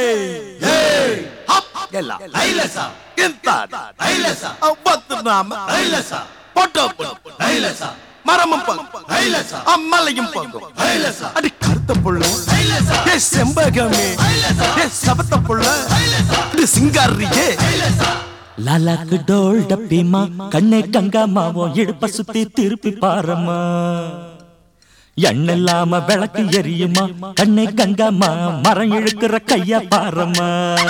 ಎಲ್ಲ ನೈಲಸ ಇಂತ ನೈಲಸ ಅವತ್ತು ನಾಮ ನೈಲಸ பொட்டோ நைலச மரமும் பங்கும் நைலச அம்மலையும் பங்கும் நைலச அடி கருத்த புள்ள நைலச ஏ செம்பகமே ஏ சபத்த புள்ள இது சிங்காரியே லாலாக்கு டோல் டப்பிமா கண்ணே கங்காமாவும் இடுப்ப சுத்தி திருப்பி பாரம்மா எண்ணில்லாம விளக்கு எரியுமா கண்ணே கங்காமா மரம் இழுக்கிற கைய பாரம்மா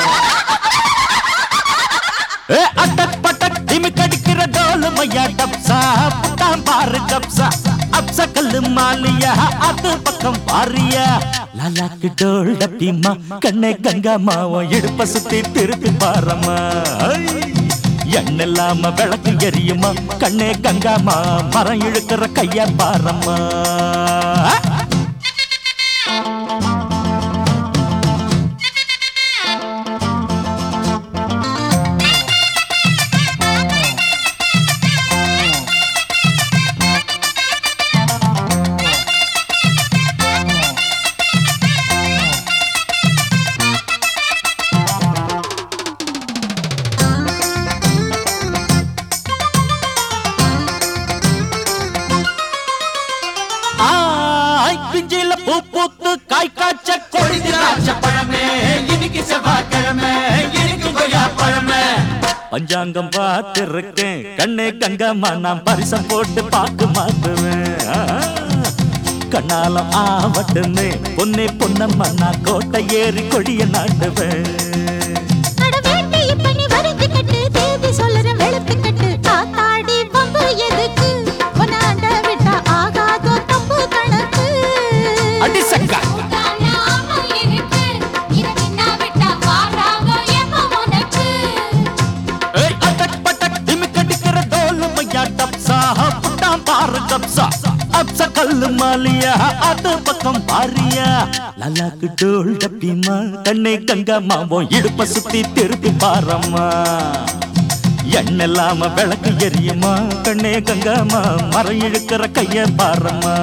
ஏ அட்டக் பட்டக் திமி கடிக்கிற டோலு மையா டப்சா புட்டாம் பாரு கப்சா அப்ச கல்லு மாலியா அது பக்கம் பாரியா லாலாக்கு டோல் டப்பிமா கண்ணே கங்காமாவும் இடுப்ப சுத்தி திருப்பி பாரம்மா எண்ணில்லாம விளக்கு எரியுமா கண்ணே கங்காமா மரம் இழுக்கிற கைய பாரம்மா ஆய் பிஞ்சில பூ பூத்து காய் காய்ச்ச கொடி திராட்சை பழமே இன்னைக்கு செவ்வாய்க்கிழமை இன்னைக்கு கொய்யா பழமே பஞ்சாங்கம் பார்த்திருக்கேன் கண்ணே கங்கம்மா நான் பரிசம் போட்டு பார்க்க மாட்டுவேன் ஆ, கண்ணாலம் ஆவட்டுன்னு பொன்னே பொன்னம்மா நான் கோட்டை ஏறி கொடிய நாட்டுவேன் அட வேண்டி இப்ப நீ வருத்தி கட்டு தேதி சொல்லுற வெளுத்து கட்டு காத்தாடி பம்பு எதுக்கு உன்னாண்ட விட்டா ஆகாதோ தப்பு கணக்கு அடி சக்கா ஏய் அட்டக் பட்டக் திமி கடிக்கிற டோலு மையா டப்சா புட்டாம் பாரு கப்சா அப்ச கல்லு மாலியா அது பக்கம் பாரியா லல்லாக்கு டோல் டப்பிமா கண்ணே கங்கம்மாவும் இடுப்ப சுத்தி திருப்பி பாரம்மா எண்ணெல்லாம விளக்கு எரியுமா கண்ணே கங்கம்மா மரம் இழுக்கிற கைய பாரம்மா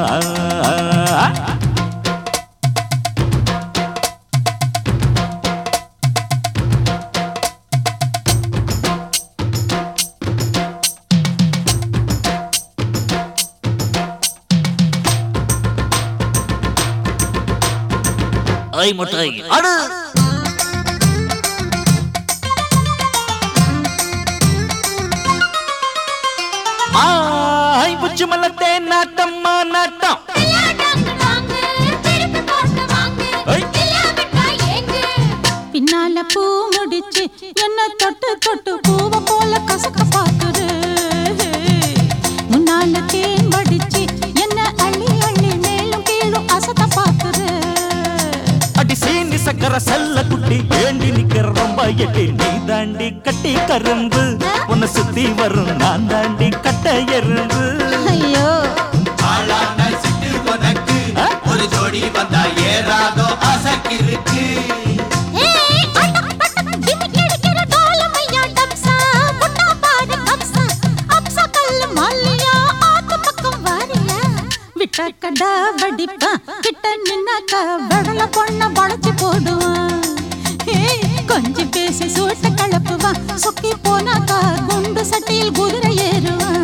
ஐ முட்டை அடு ஆய் புச்சு மலத்தே நாட்டம்மா நாட்டம் ஐ. பின்னால பூ முடிச்சு என்ன தொட்டு தொட்டு பூவ போல கசக்க பாக்குது முன்னால தேன் வடிச்சு என்ன அள்ளி அள்ளி மேலும் கீழும் அசத்த பாக்குது அடி சீனி சக்கர செல்ல குட்டி ஏண்டி நிக்கிற ரொம்ப எட்டி நீ தாண்டி கட்டி கரும்பு உன்னை சுத்தி வரும் நான் தாண்டி கட்ட எறும்பு ஐயோ ஆளான சிட்டு உனக்கு ஒரு ஜோடி வந்தா ஏறாதோ அசக்கிருக்கு ஏய், அட்டக் பட்டக் டிமிக்கி அடிக்கிற டோலமையா டப்சா, புட்டா பாரு கப்சா, அப்சா கல்லு மல்லியா, ஆத்து பக்கம் வாரியா. விட்டாக்கடா வடிப்பான், கிட்ட நின்னாக்கா வெடல பொண்ண வளைச்சு போடுவான். ஏய், கொஞ்சி பேசி சூட்ட கலப்புவான், சொக்கி போனாக்கா குண்டு சட்டியில் குதிரை ஏறுவான்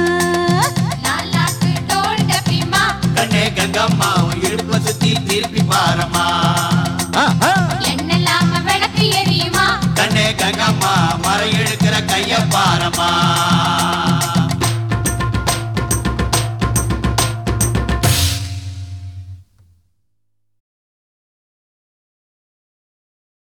கண்ணே கங்கம்மா உன் இடுப்ப சுத்தி திருப்பி பாரம்மா ஆஹா. கண்ணே கங்கம்மா